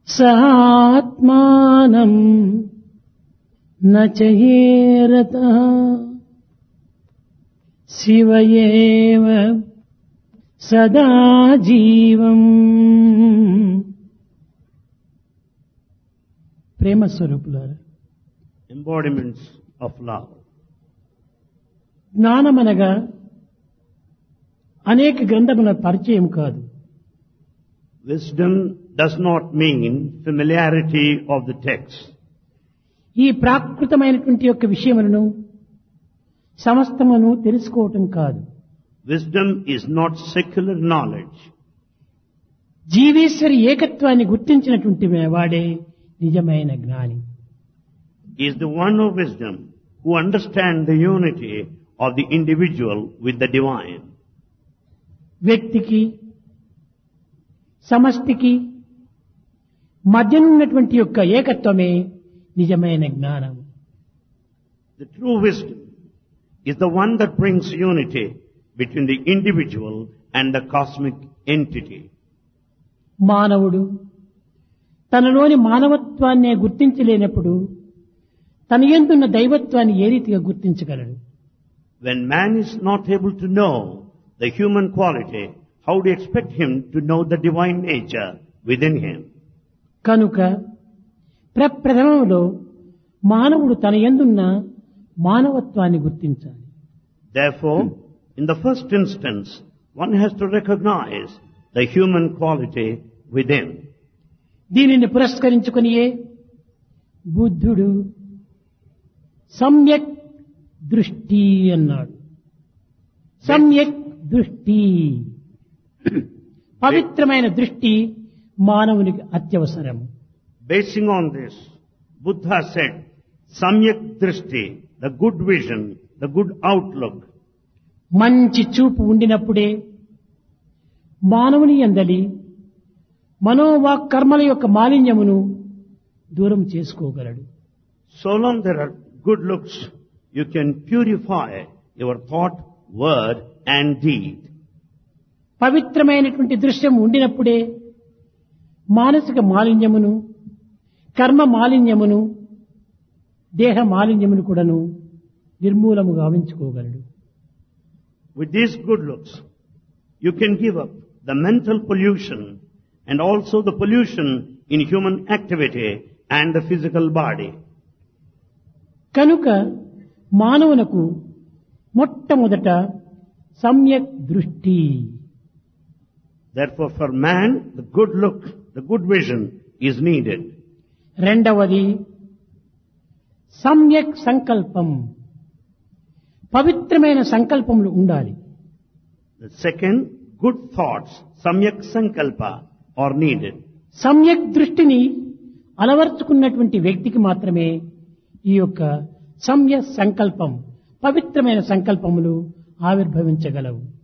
సహాత్మానం నచేరత శివయేవ సదా జీవం ప్రేమ స్వరూపులారా embodiments of love. జ్ఞానమనగా అనేక గ్రంథముల పరిచయం కాదు Wisdom does not mean familiarity of the text. ఈ ప్రాకృతమైనటువంటి యొక్క విషయములను సమస్తమును తెలుసుకోవటం కాదు Wisdom is not secular knowledge. జీవేశ్వరి ఏకత్వాన్ని గుర్తించినటువంటి వాడే నిజమైన జ్ఞాని He is the one of wisdom who understands the unity of the individual with the divine. వ్యక్తికి సమష్టికి మధ్యనున్నటువంటి యొక్క ఏకత్వమే నిజమైన జ్ఞానం The true wisdom is the one that brings unity between the individual and the cosmic entity. మానవుడు తనలోని మానవత్వాన్నే గుర్తించలేనప్పుడు తన ఎందున్న దైవత్వాన్ని ఏ రీతిగా గుర్తించగలడు When man is not able to know the human quality, how do you expect him to know the divine nature within him? కనుక ప్రప్రథమంలో మానవుడు తన ఎందున్న మానవత్వాన్ని గుర్తించాలి Therefore, in the first instance, one has to recognize the human quality within. దీనిని పురస్కరించుకునియే బుద్ధుడు సమ్యక్ దృష్టి అన్నాడు సమ్యక్ దృష్టి పవిత్రమైన దృష్టి మానవునికి అత్యవసరము Basing on this, Buddha said, Samyak Drishti, the good vision, the good outlook, మంచి చూపు ఉండినప్పుడే మానవుని ఎందలి మనోవాక్ కర్మల యొక్క మాలిన్యమును దూరం చేసుకోగలడు so long there are good looks, you can purify your thought, word and deed. పవిత్రమైనటువంటి దృశ్యం ఉండినప్పుడే మానసిక మాలిన్యమును కర్మ మాలిన్యమును దేహ మాలిన్యమును కూడాను నిర్మూలము గావించుకోగలడు With these good looks, you can give up the mental pollution and also the pollution in human activity and the physical body. కనుక మానవునకు మొట్టమొదట సమ్యక్ దృష్టి Therefore, for man, the good look, the good vision is needed. రెండవది సమ్యక్ సంకల్పం పవిత్రమైన సంకల్పములు ఉండాలి The second, good thoughts, samyak sankalpa, are needed. సమ్యక్ దృష్టిని అలవర్చుకున్నటువంటి వ్యక్తికి మాత్రమే ఈ యొక్క సమ్య సంకల్పం పవిత్రమైన సంకల్పములు ఆవిర్భవించగలవు